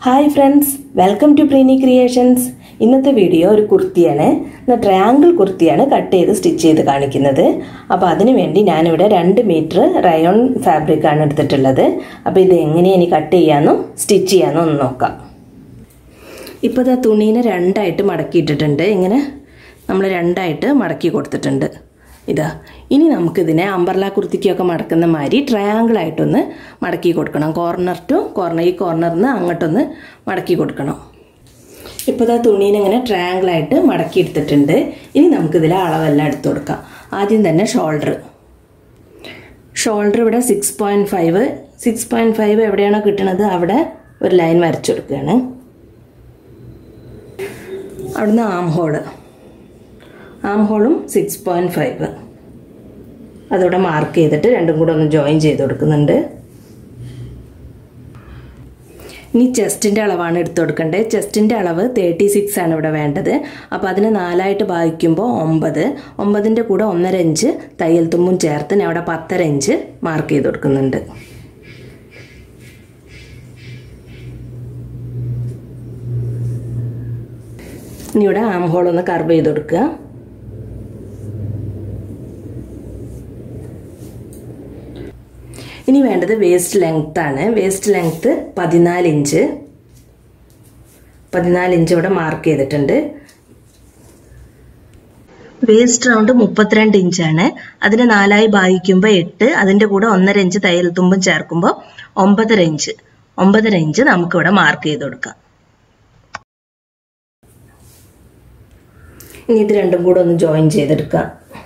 hi friends welcome to Preeni creations ഇന്നത്തെ video ഒരു കുർത്തിയാണ് ഇന്ന് ട്രയാങ്കിൾ കുർത്തിയാണ് കട്ട് ചെയ്ത് സ്റ്റിച്ച് ചെയ്ത് കാണിക്കുന്നത് അപ്പോൾ അതിനു വേണ്ടി ഞാനിവിടെ രണ്ട് മീറ്റർ റയോൺ ഫാബ്രിക് ആണ് എടുത്തിട്ടുള്ളത് അപ്പോൾ ഇത് എങ്ങനെയാണ് ഇനി കട്ട് ചെയ്യാമെന്നും സ്റ്റിച്ച് ചെയ്യാമെന്നും ഒന്ന് നോക്കാം ഇപ്പോൾ ഇതാ തുണീനെ രണ്ടായിട്ട് മടക്കിയിട്ടിട്ടുണ്ട് ഇങ്ങനെ നമ്മൾ രണ്ടായിട്ട് മടക്കി കൊടുത്തിട്ടുണ്ട് ഇതാ ഇനി നമുക്കിതിനെ അമ്പർല കുർത്തിക്കൊക്കെ മടക്കുന്ന മാതിരി ട്രയാങ്കിൾ ആയിട്ടൊന്ന് മടക്കി കൊടുക്കണം കോർണർ ടു കോർണർ ഈ കോർണറിൽ നിന്ന് അങ്ങോട്ടൊന്ന് മടക്കി കൊടുക്കണം ഇപ്പോൾ ഇതാ തുണീനെ ഇങ്ങനെ ട്രയാങ്കിൾ ആയിട്ട് മടക്കി എടുത്തിട്ടുണ്ട് ഇനി നമുക്കിതിലെ അളവെല്ലാം എടുത്തു കൊടുക്കാം ആദ്യം തന്നെ ഷോൾഡർ ഷോൾഡർ ഇവിടെ six point five six point five എവിടെയാണോ കിട്ടുന്നത് അവിടെ ഒരു ലൈൻ വരച്ചു കൊടുക്കുകയാണ് അവിടുന്ന് ആം ഹോള് ആം ഹോളും സിക്സ് പോയിൻറ്റ് ഫൈവ് അതവിടെ മാർക്ക് ചെയ്തിട്ട് രണ്ടും കൂടെ ഒന്ന് ജോയിൻ ചെയ്ത് കൊടുക്കുന്നുണ്ട് ഇനി ചെസ്റ്റിൻ്റെ അളവാണ് എടുത്തു കൊടുക്കേണ്ടത് ചെസ്റ്റിൻ്റെ അളവ് തേർട്ടി സിക്സ് ആണ് ഇവിടെ വേണ്ടത് അപ്പോൾ അതിന് നാലായിട്ട് ഭാഗിക്കുമ്പോൾ ഒമ്പത് ഒമ്പതിൻ്റെ കൂടെ ഒന്നര ഇഞ്ച് തയ്യൽ തുമ്പും ചേർത്ത് ഞാൻ അവിടെ പത്തര ഇഞ്ച് മാർക്ക് ചെയ്ത് കൊടുക്കുന്നുണ്ട് ഇനി ഇവിടെ ആം ഹോൾ ഒന്ന് കർവ് ചെയ്ത് കൊടുക്കുക ഇനി വേണ്ടത് വേസ്റ്റ് ലെങ്ത് ആണ് വേസ്റ്റ് ലെങ്ത് പതിനാല് ഇഞ്ച് പതിനാല് ഇഞ്ച് ഇവിടെ മാർക്ക് ചെയ്തിട്ടുണ്ട് വേസ്റ്റ് റൗണ്ട് മുപ്പത്തിരണ്ട് ഇഞ്ചാണ് അതിന് നാലായി ഭാഗിക്കുമ്പോൾ എട്ട് അതിൻ്റെ കൂടെ ഒന്നര ഇഞ്ച് തയ്യൽ തുമ്പും ചേർക്കുമ്പോൾ ഒമ്പതര ഇഞ്ച് ഒമ്പതര ഇഞ്ച് നമുക്കിവിടെ മാർക്ക് ചെയ്ത് കൊടുക്കാം ഇനി ഇത് രണ്ടും കൂടെ ഒന്ന് ജോയിൻ ചെയ്തെടുക്കാം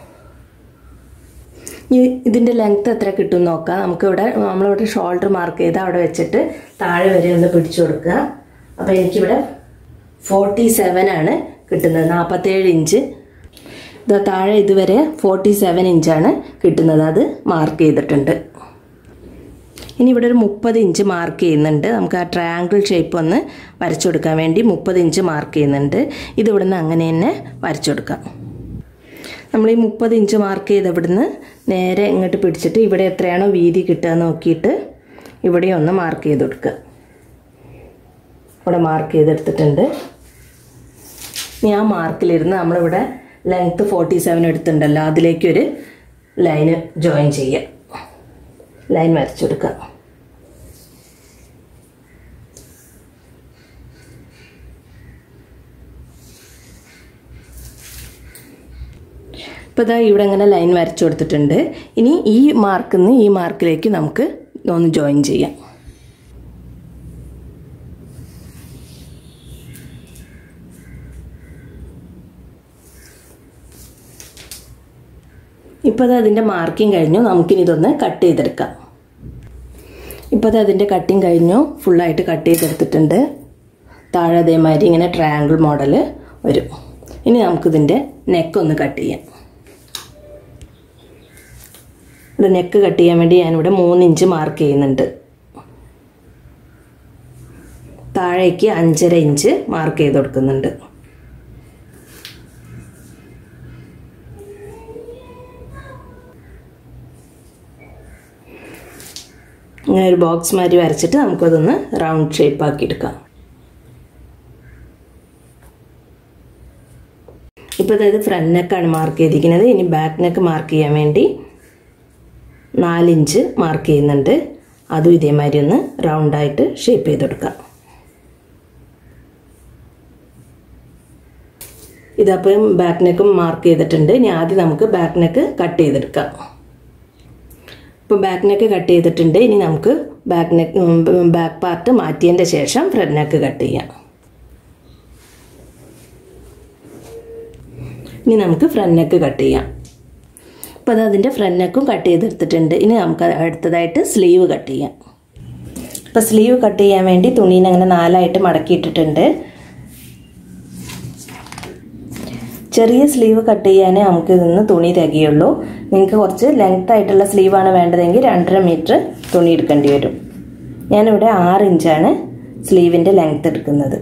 ഈ ഇതിൻ്റെ ലെങ്ത് എത്ര കിട്ടും നോക്കാം നമുക്കിവിടെ നമ്മളിവിടെ ഷോൾഡർ മാർക്ക് ചെയ്ത് അവിടെ വെച്ചിട്ട് താഴെ വരെ ഒന്ന് പിടിച്ചു കൊടുക്കുക അപ്പോൾ എനിക്കിവിടെ ഫോർട്ടി സെവൻ ആണ് കിട്ടുന്നത് നാൽപ്പത്തേഴ് ഇഞ്ച് ഇത് താഴെ ഇതുവരെ ഫോർട്ടി സെവൻ ഇഞ്ചാണ് കിട്ടുന്നത് അത് മാർക്ക് ചെയ്തിട്ടുണ്ട് ഇനി ഇവിടെ ഒരു മുപ്പത് ഇഞ്ച് മാർക്ക് ചെയ്യുന്നുണ്ട് നമുക്ക് ആ ട്രയാങ്കിൾ ഷേപ്പ് ഒന്ന് വരച്ചു കൊടുക്കാൻ വേണ്ടി മുപ്പത് ഇഞ്ച് മാർക്ക് ചെയ്യുന്നുണ്ട് ഇത് ഇവിടുന്ന് അങ്ങനെ തന്നെ വരച്ചു കൊടുക്കാം നമ്മൾ ഈ മുപ്പത് ഇഞ്ച് മാർക്ക് ചെയ്ത് ഇവിടുന്ന് നേരെ ഇങ്ങോട്ട് പിടിച്ചിട്ട് ഇവിടെ എത്രയാണോ വീതി കിട്ടുക നോക്കിയിട്ട് ഇവിടെ ഒന്ന് മാർക്ക് ചെയ്ത് കൊടുക്കുക ഇവിടെ മാർക്ക് ചെയ്തെടുത്തിട്ടുണ്ട് ഇനി ആ മാർക്കിലിരുന്ന് നമ്മളിവിടെ ലെങ്ത്ത് ഫോർട്ടി സെവൻ എടുത്തിട്ടുണ്ടല്ലോ അതിലേക്കൊരു ലൈന് ജോയിൻ ചെയ്യുക ലൈൻ വരച്ചു കൊടുക്കുക ഇപ്പോൾ ഇതാ ഇവിടെ ഇങ്ങനെ ലൈൻ വരച്ചു കൊടുത്തിട്ടുണ്ട് ഇനി ഈ മാർക്കിൽ നിന്ന് ഈ മാർക്കിലേക്ക് നമുക്ക് ഒന്ന് ജോയിൻ ചെയ്യാം ഇപ്പോൾ അത് അതിൻ്റെ മാർക്കിംഗ് കഴിഞ്ഞു നമുക്കിനി ഇതൊന്ന് കട്ട് ചെയ്തെടുക്കാം ഇപ്പോൾ അത് അതിൻ്റെ കട്ടിങ് കഴിഞ്ഞു ഫുള്ളായിട്ട് കട്ട് ചെയ്തെടുത്തിട്ടുണ്ട് താഴെ അതേമാതിരി ഇങ്ങനെ ട്രയാങ്കിൾ മോഡൽ വരും ഇനി നമുക്കിതിൻ്റെ നെക്കൊന്ന് കട്ട് ചെയ്യാം ഇവിടെ നെക്ക് കട്ട് ചെയ്യാൻ വേണ്ടി ഞാനിവിടെ മൂന്ന് ഇഞ്ച് മാർക്ക് ചെയ്യുന്നുണ്ട് താഴേക്ക് അഞ്ചര ഇഞ്ച് മാർക്ക് ചെയ്ത് കൊടുക്കുന്നുണ്ട് ഇങ്ങനെ ഒരു ബോക്സ് മാതിരി വരച്ചിട്ട് നമുക്കതൊന്ന് റൗണ്ട് ഷേപ്പ് ആക്കി എടുക്കാം ഇപ്പോൾ അതായത് ഫ്രണ്ട് നെക്കാണ് മാർക്ക് ചെയ്തിരിക്കുന്നത് ഇനി ബാക്ക് നെക്ക് മാർക്ക് ചെയ്യാൻ വേണ്ടി നാലിഞ്ച് മാർക്ക് ചെയ്യുന്നുണ്ട് അതും ഇതേമാതിരി ഒന്ന് റൗണ്ടായിട്ട് ഷേപ്പ് ചെയ്ത് കൊടുക്കാം ഇതപ്പം ബാക്ക് നെക്കും മാർക്ക് ചെയ്തിട്ടുണ്ട് ഇനി ആദ്യം നമുക്ക് ബാക്ക് നെക്ക് കട്ട് ചെയ്തെടുക്കാം ഇപ്പോൾ ബാക്ക് നെക്ക് കട്ട് ചെയ്തിട്ടുണ്ട് ഇനി നമുക്ക് ബാക്ക് നെക്ക് ബാക്ക് പാർട്ട് മാറ്റിയതിൻ്റെ ശേഷം ഫ്രണ്ട് നെക്ക് കട്ട് ചെയ്യാം ഇനി നമുക്ക് ഫ്രണ്ട് നെക്ക് കട്ട് ചെയ്യാം അപ്പോൾ അത് അതിൻ്റെ ഫ്രണ്ട് നെക്കും കട്ട് ചെയ്തെടുത്തിട്ടുണ്ട് ഇനി നമുക്ക് അടുത്തതായിട്ട് സ്ലീവ് കട്ട് ചെയ്യാം ഇപ്പോൾ സ്ലീവ് കട്ട് ചെയ്യാൻ വേണ്ടി തുണീനെ അങ്ങനെ നാലായിട്ട് മടക്കിയിട്ടിട്ടുണ്ട് ചെറിയ സ്ലീവ് കട്ട് ചെയ്യാനേ നമുക്ക് ഇതിന്ന് തുണി തികയുള്ളൂ നിങ്ങൾക്ക് കുറച്ച് ലെങ്ത് ആയിട്ടുള്ള സ്ലീവാണ് വേണ്ടതെങ്കിൽ രണ്ടര മീറ്റർ തുണി എടുക്കേണ്ടി വരും ഞാനിവിടെ ആറ് ഇഞ്ചാണ് സ്ലീവിൻ്റെ ലെങ്ത് എടുക്കുന്നത്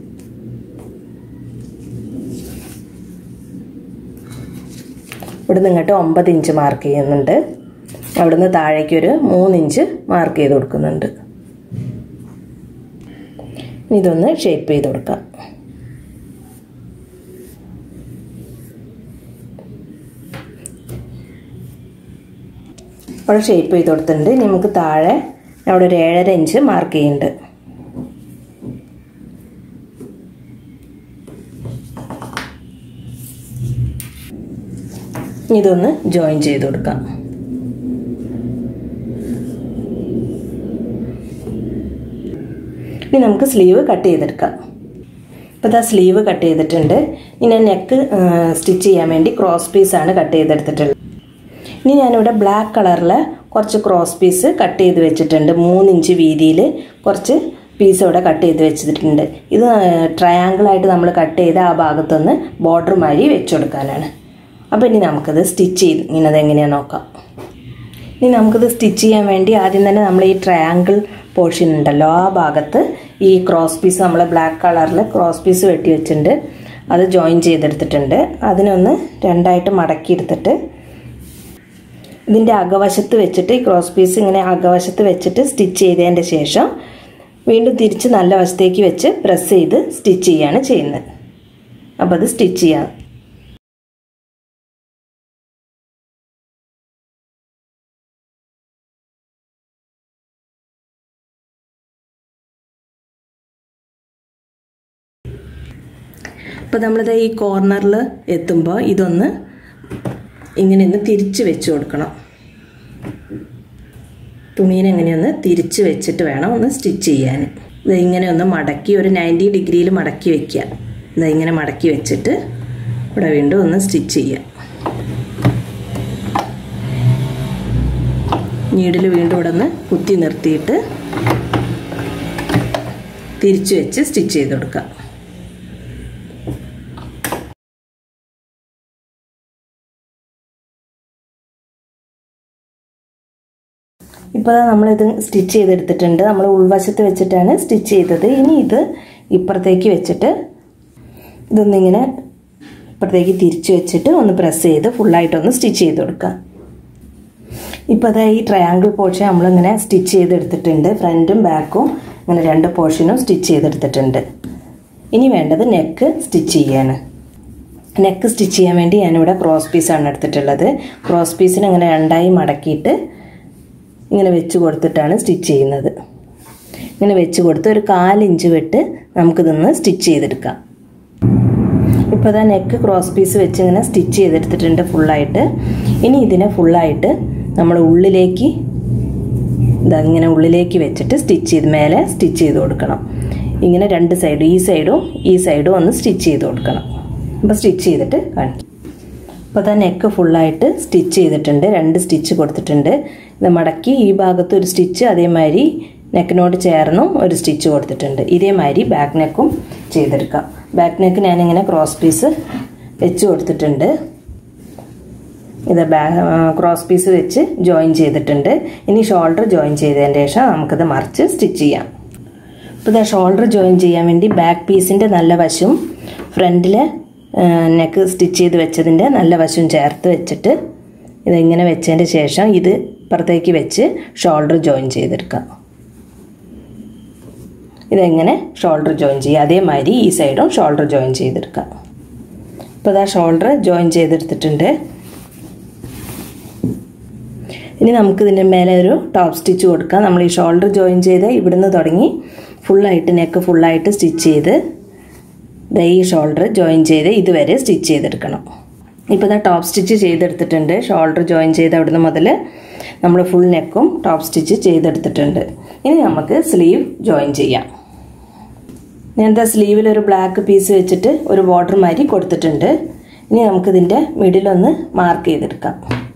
ഇവിടുന്ന് ഇങ്ങോട്ട് ഒമ്പത് ഇഞ്ച് മാർക്ക് ചെയ്യുന്നുണ്ട് അവിടുന്ന് താഴേക്ക് ഒരു മൂന്ന് ഇഞ്ച് മാർക്ക് ചെയ്ത് കൊടുക്കുന്നുണ്ട് ഇതൊന്ന് ഷേപ്പ് ചെയ്ത് കൊടുക്കാം അവിടെ ഷേപ്പ് ചെയ്ത് കൊടുത്തിട്ടുണ്ട് ഇനി നമുക്ക് താഴെ അവിടെ ഒരു ഏഴര ഇഞ്ച് മാർക്ക് ചെയ്യുന്നുണ്ട് ഇതൊന്ന് ജോയിൻ ചെയ്ത് കൊടുക്കാം ഇനി നമുക്ക് സ്ലീവ് കട്ട് ചെയ്തെടുക്കാം ഇപ്പോൾ ഇതാ സ്ലീവ് കട്ട് ചെയ്തിട്ടുണ്ട് ഇനി നെക്ക് സ്റ്റിച്ച് ചെയ്യാൻ വേണ്ടി ക്രോസ് പീസാണ് കട്ട് ചെയ്തെടുത്തിട്ടുള്ളത് ഇനി ഞാനിവിടെ ബ്ലാക്ക് കളറിൽ കുറച്ച് ക്രോസ് പീസ് കട്ട് ചെയ്ത് വെച്ചിട്ടുണ്ട് മൂന്നിഞ്ച് വീതിയിൽ കുറച്ച് പീസ് ഇവിടെ കട്ട് ചെയ്ത് വെച്ചിട്ടുണ്ട് ഇത് ട്രയാങ്കിളായിട്ട് നമ്മൾ കട്ട് ചെയ്ത ആ ഭാഗത്തൊന്ന് ബോർഡർ മാതിരി വെച്ച് കൊടുക്കാനാണ് അപ്പോൾ ഇനി നമുക്കത് സ്റ്റിച്ച് ചെയ്ത് ഇങ്ങനെ എങ്ങനെയാണെന്ന് നോക്കാം ഇനി നമുക്കിത് സ്റ്റിച്ച് ചെയ്യാൻ വേണ്ടി ആദ്യം തന്നെ നമ്മൾ ഈ ട്രയാങ്കിൾ പോർഷൻ ഉണ്ടല്ലോ ആ ഭാഗത്ത് ഈ ക്രോസ് പീസ് നമ്മൾ ബ്ലാക്ക് കളറിൽ ക്രോസ് പീസ് വെട്ടി വെച്ചിട്ടുണ്ട് അത് ജോയിൻ ചെയ്തെടുത്തിട്ടുണ്ട് അതിനൊന്ന് രണ്ടായിട്ട് മടക്കിയെടുത്തിട്ട് ഇതിൻ്റെ അകവശത്ത് വെച്ചിട്ട് ഈ ക്രോസ് പീസ് ഇങ്ങനെ അകവശത്ത് വെച്ചിട്ട് സ്റ്റിച്ച് ചെയ്തതിൻ്റെ ശേഷം വീണ്ടും തിരിച്ച് നല്ല വശത്തേക്ക് വെച്ച് പ്രസ് ചെയ്ത് സ്റ്റിച്ച് ചെയ്യാണ് ചെയ്യുന്നത് അപ്പോൾ അത് സ്റ്റിച്ച് ചെയ്യാം അപ്പോൾ നമ്മളിത് ഈ കോർണറിൽ എത്തുമ്പോൾ ഇതൊന്ന് ഇങ്ങനെ ഒന്ന് തിരിച്ച് വെച്ച് കൊടുക്കണം തുണീനെ എങ്ങനെയൊന്ന് തിരിച്ച് വെച്ചിട്ട് വേണം ഒന്ന് സ്റ്റിച്ച് ചെയ്യാൻ ഇത് ഇങ്ങനെ ഒന്ന് മടക്കി ഒരു നയൻറ്റി ഡിഗ്രിയിൽ മടക്കി വെക്കുക ഇത് ഇങ്ങനെ മടക്കി വെച്ചിട്ട് ഇവിടെ വീണ്ടും ഒന്ന് സ്റ്റിച്ച് ചെയ്യുക നീഡിൽ വീണ്ടും ഇവിടെ ഒന്ന് കുത്തി നിർത്തിയിട്ട് തിരിച്ചു വെച്ച് സ്റ്റിച്ച് ചെയ്ത് കൊടുക്കുക ഇപ്പോൾ നമ്മളിത് സ്റ്റിച്ച് ചെയ്തെടുത്തിട്ടുണ്ട് നമ്മൾ ഉൾവശത്ത് വെച്ചിട്ടാണ് സ്റ്റിച്ച് ചെയ്തത് ഇനി ഇത് ഇപ്പുറത്തേക്ക് വെച്ചിട്ട് ഇതൊന്നിങ്ങനെ ഇപ്പുറത്തേക്ക് തിരിച്ച് വെച്ചിട്ട് ഒന്ന് പ്രസ് ചെയ്ത് ഫുള്ളായിട്ടൊന്ന് സ്റ്റിച്ച് ചെയ്ത് കൊടുക്കുക ഇപ്പോൾ അതാ ഈ ട്രയാങ്കിൾ പോർഷൻ നമ്മളിങ്ങനെ സ്റ്റിച്ച് ചെയ്തെടുത്തിട്ടുണ്ട് ഫ്രണ്ടും ബാക്കും ഇങ്ങനെ രണ്ട് പോർഷനും സ്റ്റിച്ച് ചെയ്തെടുത്തിട്ടുണ്ട് ഇനി വേണ്ടത് നെക്ക് സ്റ്റിച്ച് ചെയ്യാണ് നെക്ക് സ്റ്റിച്ച് ചെയ്യാൻ വേണ്ടി ഞാനിവിടെ ക്രോസ് പീസാണ് എടുത്തിട്ടുള്ളത് ക്രോസ് പീസിന് ഇങ്ങനെ രണ്ടായി മടക്കിയിട്ട് ഇങ്ങനെ വെച്ച് കൊടുത്തിട്ടാണ് സ്റ്റിച്ച് ചെയ്യുന്നത് ഇങ്ങനെ വെച്ച് കൊടുത്ത് ഒരു കാലിഞ്ച് വിട്ട് നമുക്കിതൊന്ന് സ്റ്റിച്ച് ചെയ്തെടുക്കാം ഇപ്പോൾ ഇതാ നെക്ക് ക്രോസ് പീസ് വെച്ച് ഇങ്ങനെ സ്റ്റിച്ച് ചെയ്തെടുത്തിട്ടുണ്ട് ഫുള്ളായിട്ട് ഇനി ഇതിനെ ഫുള്ളായിട്ട് നമ്മൾ ഉള്ളിലേക്ക് ഇതാ ഇങ്ങനെ ഉള്ളിലേക്ക് വെച്ചിട്ട് സ്റ്റിച്ച് ചെയ്ത് മേലെ സ്റ്റിച്ച് ചെയ്ത് കൊടുക്കണം ഇങ്ങനെ രണ്ട് സൈഡും ഈ സൈഡും ഈ സൈഡും ഒന്ന് സ്റ്റിച്ച് ചെയ്ത് കൊടുക്കണം അപ്പോൾ സ്റ്റിച്ച് ചെയ്തിട്ട് കാണിക്കും അപ്പോൾ തന്നെ നെക്ക് ഫുള്ളായിട്ട് സ്റ്റിച്ച് ചെയ്തിട്ടുണ്ട് രണ്ട് സ്റ്റിച്ച് കൊടുത്തിട്ടുണ്ട് ഇത് മടക്കി ഈ ഭാഗത്ത് ഒരു സ്റ്റിച്ച് അതേമാതിരി നെക്കിനോട് ചേർന്നും ഒരു സ്റ്റിച്ച് കൊടുത്തിട്ടുണ്ട് ഇതേമാതിരി ബാക്ക് നെക്കും ചെയ്തെടുക്കാം ബാക്ക് നെക്ക് ഞാനിങ്ങനെ ക്രോസ് പീസ് വെച്ച് കൊടുത്തിട്ടുണ്ട് ഇത് ബാ ക്രോസ് പീസ് വെച്ച് ജോയിൻ ചെയ്തിട്ടുണ്ട് ഇനി ഷോൾഡർ ജോയിൻ ചെയ്തതിന് ശേഷം നമുക്കിത് മറിച്ച് സ്റ്റിച്ച് ചെയ്യാം ഇപ്പോൾ ഇതാ ഷോൾഡർ ജോയിൻ ചെയ്യാൻ വേണ്ടി ബാക്ക് പീസിൻ്റെ നല്ല വശവും ഫ്രണ്ടിലെ നെക്ക് സ്റ്റിച്ച് ചെയ്ത് വെച്ചതിൻ്റെ നല്ല വശവും ചേർത്ത് വെച്ചിട്ട് ഇതിങ്ങനെ വെച്ചതിൻ്റെ ശേഷം ഇത് ഇപ്പുറത്തേക്ക് വെച്ച് ഷോൾഡർ ജോയിൻ ചെയ്തെടുക്കാം ഇതെങ്ങനെ ഷോൾഡർ ജോയിൻ ചെയ്യുക അതേമാതിരി ഈ സൈഡും ഷോൾഡർ ജോയിൻ ചെയ്തെടുക്കാം ഇപ്പോൾ ഇതാ ഷോൾഡർ ജോയിൻ ചെയ്തെടുത്തിട്ടുണ്ട് ഇനി നമുക്ക് ഇതിൻ്റെ മേലെ ഒരു ടോപ്പ് സ്റ്റിച്ച് കൊടുക്കാം നമ്മൾ ഈ ഷോൾഡർ ജോയിൻ ചെയ്ത് ഇവിടുന്ന് തുടങ്ങി ഫുള്ളായിട്ട് നെക്ക് ഫുള്ളായിട്ട് സ്റ്റിച്ച് ചെയ്ത് ഈ ഷോൾഡർ ജോയിൻ ചെയ്ത് ഇതുവരെ സ്റ്റിച്ച് ചെയ്തെടുക്കണം ഇപ്പോൾ ഇതാ ടോപ്പ് സ്റ്റിച്ച് ചെയ്തെടുത്തിട്ടുണ്ട് ഷോൾഡർ ജോയിൻ ചെയ്ത് അവിടുന്ന് മുതൽ നമ്മൾ ഫുൾ നെക്കും ടോപ്പ് സ്റ്റിച്ച് ചെയ്തെടുത്തിട്ടുണ്ട് ഇനി നമുക്ക് സ്ലീവ് ജോയിൻ ചെയ്യാം ഞാനിതാ സ്ലീവിൽ ഒരു ബ്ലാക്ക് പീസ് വെച്ചിട്ട് ഒരു ബോർഡർ മാതിരി കൊടുത്തിട്ടുണ്ട് ഇനി നമുക്കിതിൻ്റെ മിഡിലൊന്ന് മാർക്ക് ചെയ്തെടുക്കാം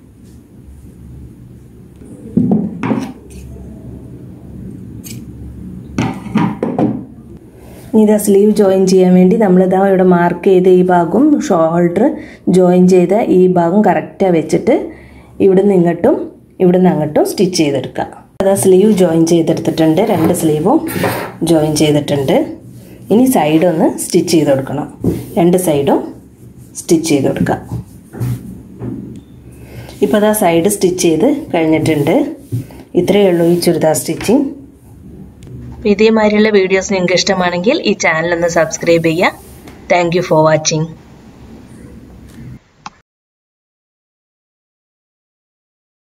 ഇതാ സ്ലീവ് ജോയിൻ ചെയ്യാൻ വേണ്ടി നമ്മളിതാ ഇവിടെ മാർക്ക് ചെയ്ത ഈ ഭാഗവും ഷോൾഡർ ജോയിൻ ചെയ്ത ഈ ഭാഗം കറക്റ്റാണ് വെച്ചിട്ട് ഇവിടുന്ന് ഇങ്ങോട്ടും ഇവിടുന്ന് അങ്ങോട്ടും സ്റ്റിച്ച് ചെയ്തെടുക്കുക അതാ സ്ലീവ് ജോയിൻ ചെയ്തെടുത്തിട്ടുണ്ട് രണ്ട് സ്ലീവും ജോയിൻ ചെയ്തിട്ടുണ്ട് ഇനി സൈഡ് ഒന്ന് സ്റ്റിച്ച് ചെയ്ത് കൊടുക്കണം രണ്ട് സൈഡും സ്റ്റിച്ച് ചെയ്ത് കൊടുക്കുക ഇപ്പോൾ അതാ സൈഡ് സ്റ്റിച്ച് ചെയ്ത് കഴിഞ്ഞിട്ടുണ്ട് ഇത്രയേ ഉള്ളൂ ഈ ചുരിദാർ സ്റ്റിച്ചിങ് ഇതേമാതിരിയുള്ള വീഡിയോസ് നിങ്ങൾക്ക് ഇഷ്ടമാണെങ്കിൽ ഈ ചാനൽ ഒന്ന് സബ്സ്ക്രൈബ് ചെയ്യുക താങ്ക് യു ഫോർ വാച്ചിങ്